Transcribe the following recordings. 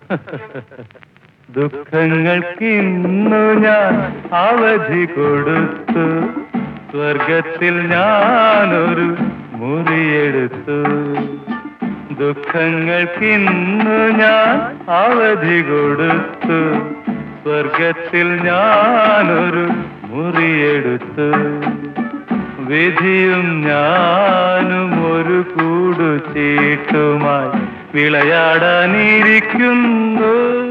ദുഃഖങ്ങൾക്കിന്നു ഞാൻ അവധി കൊടുത്തു സ്വർഗത്തിൽ ഞാനൊരു മുറിയെടുത്തു ദുഃഖങ്ങൾക്കിന്നു ഞാൻ അവധി കൊടുത്തു സ്വർഗത്തിൽ ഞാനൊരു മുറിയെടുത്തു വിധിയും ഞാനും ഒരു കൂടു ചീട്ടുമായി വിളയാടാനിരിക്കുന്നു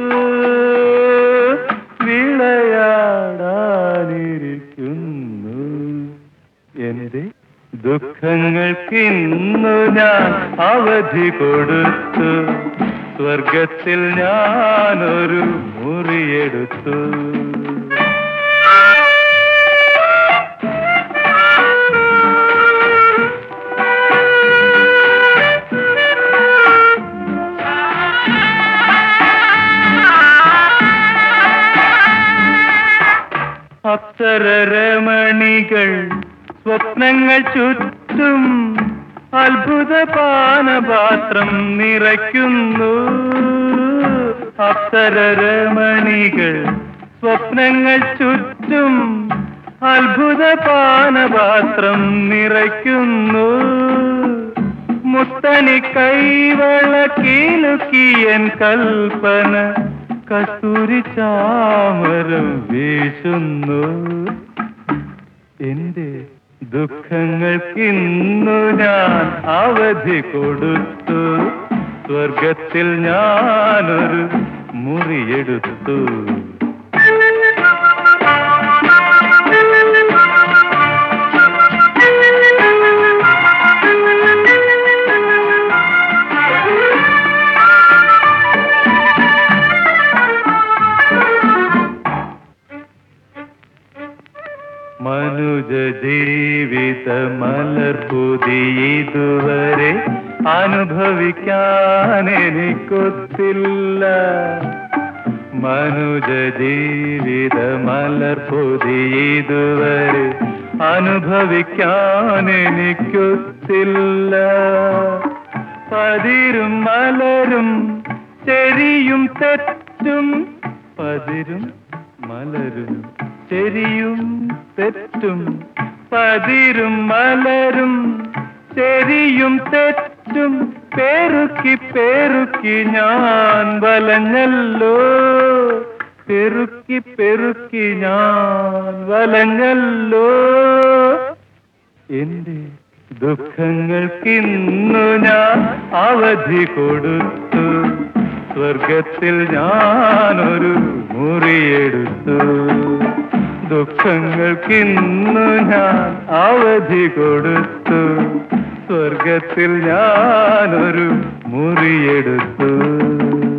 വിളയാടാനിരിക്കുന്നു എന്റെ ദുഃഖങ്ങൾക്കിന്നു ഞാൻ അവധി കൊടുത്തു സ്വർഗത്തിൽ ഞാനൊരു മുറിയെടുത്തു അപ്സരമണികൾ സ്വപ്നങ്ങൾ ചുറ്റും അത്ഭുത പാനപാത്രം നിറയ്ക്കുന്നു അപ്സരമണികൾ സ്വപ്നങ്ങൾ ചുറ്റും അത്ഭുത പാനപാത്രം നിറയ്ക്കുന്നു മുത്തനി കൈവളക്കിലുക്കിയൻ കൽപ്പന കസ്തൂരി ചാമരം വീശുന്നു എന്റെ ദുഃഖങ്ങൾക്കിന്നു ഞാൻ അവധി കൊടുത്തു സ്വർഗത്തിൽ ഞാനൊരു മുറിയെടുത്തു മനുജ ജീവിത മലർപുതി ഇതുവരെ അനുഭവിക്കാൻ എനിക്കൊത്തില്ല മനുജ ജീവിത മലർപുതി ഇതുവരെ അനുഭവിക്കാൻ എനിക്കൊത്തില്ല പതിരും മലരും ചെരിയും തെറ്റും പതിരും മലരും ചെരിയും തെറ്റും പതിരും മലരും ചെരിയും തെറ്റും പെരുക്കി പെരുക്കി ഞാൻ വലഞ്ഞല്ലോ പെരുക്കി പെരുക്കി ഞാൻ വലഞ്ഞല്ലോ എന്റെ ദുഃഖങ്ങൾക്കിന്നു ഞാൻ അവധി കൊടുത്തു സ്വർഗത്തിൽ ഞാനൊരു മുറിയെടുത്തു ദുഃഖങ്ങൾക്കിന്നു ഞാൻ അവധി കൊടുത്തു സ്വർഗത്തിൽ ഞാനൊരു മുറിയെടുത്തു